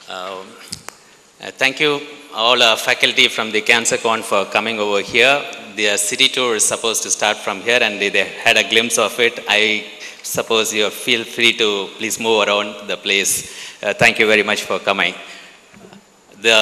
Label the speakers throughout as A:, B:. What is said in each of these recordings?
A: Um, uh, Thank you, all our faculty from the CancerCon for coming over here. The city tour is supposed to start from here and they had a glimpse of it. I suppose you feel free to please move around the place. Uh, Thank you very much for coming. The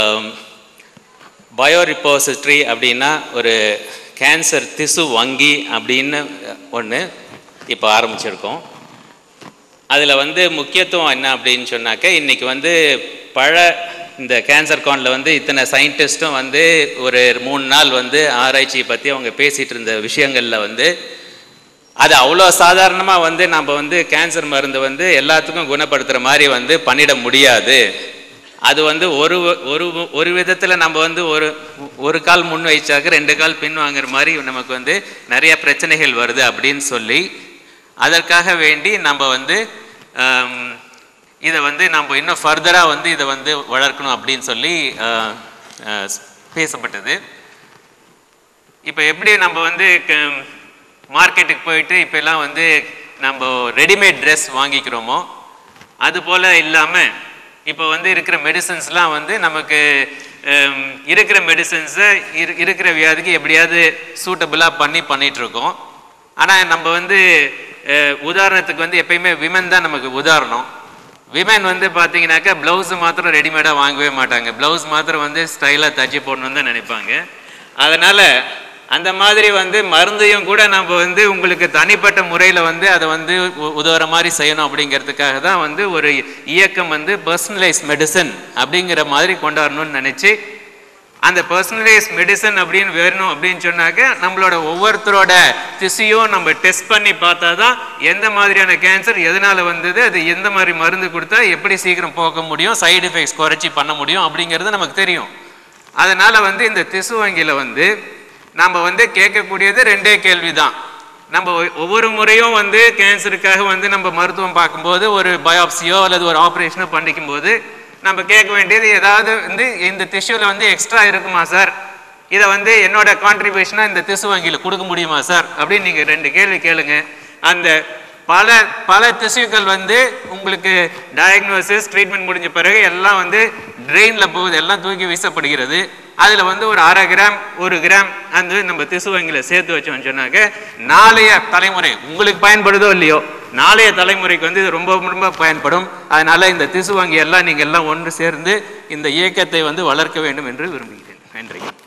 A: பயோரிப்போசிட்ரி அப்படின்னா ஒரு cancer திசு வங்கி அப்படின்னு ஒன்று இப்போ ஆரம்பிச்சிருக்கோம் அதில் வந்து முக்கியத்துவம் என்ன அப்படின்னு சொன்னாக்க இன்றைக்கி வந்து பழ இந்த கேன்சர் கானில் வந்து இத்தனை சயின்டிஸ்ட்டும் வந்து ஒரு மூணு நாள் வந்து ஆராய்ச்சியை பற்றி அவங்க பேசிகிட்டு இருந்த விஷயங்களில் வந்து அது அவ்வளோ சாதாரணமாக வந்து நம்ம வந்து கேன்சர் மருந்து வந்து எல்லாத்துக்கும் குணப்படுத்துகிற மாதிரி வந்து பண்ணிட முடியாது அது வந்து ஒரு ஒரு ஒரு விதத்தில் நம்ம வந்து ஒரு ஒரு கால் முன் வைச்சாக்க ரெண்டு கால் பின் வாங்குற மாதிரி நமக்கு வந்து நிறைய பிரச்சனைகள் வருது அப்படின்னு சொல்லி அதற்காக வேண்டி நம்ம வந்து ஆம், இதை வந்து நம்ம இன்னும் ஃபர்தராக வந்து இதை வந்து வளர்க்கணும் அப்படின்னு சொல்லி ஆ, ஆ, பேசப்பட்டது இப்போ எப்படி நம்ம வந்து மார்க்கெட்டுக்கு போயிட்டு இப்போ எல்லாம் வந்து நம்ம ரெடிமேட் ட்ரெஸ் வாங்கிக்கிறோமோ அது போல் இல்லாமல் இப்போ வந்து இருக்கிற மெடிசன்ஸ்லாம் வந்து நமக்கு ஹம், இருக்கிற மெடிசன்ஸை இரு இருக்கிற வியாதிக்கு எப்படியாவது சூட்டபுளாக பண்ணி பண்ணிட்டு இருக்கோம் ஆனால் நம்ம வந்து அஹ், உதாரணத்துக்கு வந்து எப்பயுமே விமன் தான் நமக்கு உதாரணம் விமன் வந்து பார்த்தீங்கன்னாக்கா ப்ளவுஸ் மாத்திரம் ரெடிமேடாக வாங்கவே மாட்டாங்க ப்ளவுஸ் மாத்திரம் வந்து ஸ்டைலாக தச்சு போடணும்னு தான் நினைப்பாங்க அதனால் அந்த மாதிரி வந்து மருந்தையும் கூட நம்ம வந்து உங்களுக்கு தனிப்பட்ட முறையில் வந்து அதை வந்து உ- உதவுற மாதிரி செய்யணும் அப்படிங்கிறதுக்காக தான் வந்து ஒரு இயக்கம் வந்து பர்சனலைஸ் மெடிசன் அப்படிங்கிற மாதிரி கொண்டாடணும்னு நினச்சி அந்த பர்சனலைஸ் மெடிசன் அப்படின்னு வேணும் அப்படின்னு சொன்னாக்க நம்மளோட ஒவ்வொருத்தரோட திசையும் நம்ம டெஸ்ட் பண்ணி பார்த்தா தான் எந்த மாதிரியான கேன்சர் எதனால் வந்தது அது எந்த மாதிரி மருந்து கொடுத்தா எப்படி சீக்கிரம் போக்க முடியும் சைடு எஃபெக்ட்ஸ் குறைச்சி பண்ண முடியும் அப்படிங்கிறது நமக்கு தெரியும் அதனால் வந்து இந்த திசு வங்கியில் வந்து நம்ம வந்து கேட்கக்கூடியது ரெண்டே கேள்வி தான் நம்ம ஒ- ஒவ்வொரு முறையும் வந்து கேன்சருக்காக வந்து நம்ம மருத்துவம் பார்க்கும்போது ஒரு பயாப்சியோ அல்லது ஒரு ஆப்ரேஷனோ பண்ணிக்கும் போது நம்ம கேட்க வேண்டியது ஏதாவது வந்து இந்த திஷ்யூவில் வந்து எக்ஸ்ட்ரா இருக்குமா சார் இதை வந்து என்னோட கான்ட்ரிபியூஷனாக இந்த திசு வங்கியில் கொடுக்க முடியுமா சார் அப்படின்னு நீங்கள் ரெண்டு கேள்வி கேளுங்க அந்த பல பல திசுக்கள் வந்து உங்களுக்கு டயக்னோசிஸ் ட்ரீட்மெண்ட் முடிஞ்ச பிறகு எல்லாம் வந்து ட்ரெயினில் போகுது எல்லாம் தூக்கி வீசப்படுகிறது அதில் வந்து ஒரு அரை கிராம் ஒரு கிராம் அந்த நம்ம திசு வங்கியில் சேர்த்து வச்சோம்னு சொன்னாக்க நாளைய தலைமுறை உங்களுக்கு பயன்படுதோ இல்லையோ நாளைய தலைமுறைக்கு வந்து இது ரொம்ப ரொம்ப பயன்படும் அதனால இந்த திசு வங்கி எல்லாம் நீங்கள் எல்லாம் ஒன்று சேர்ந்து இந்த இயக்கத்தை வந்து வளர்க்க வேண்டும் என்று விரும்புகிறேன் நன்றி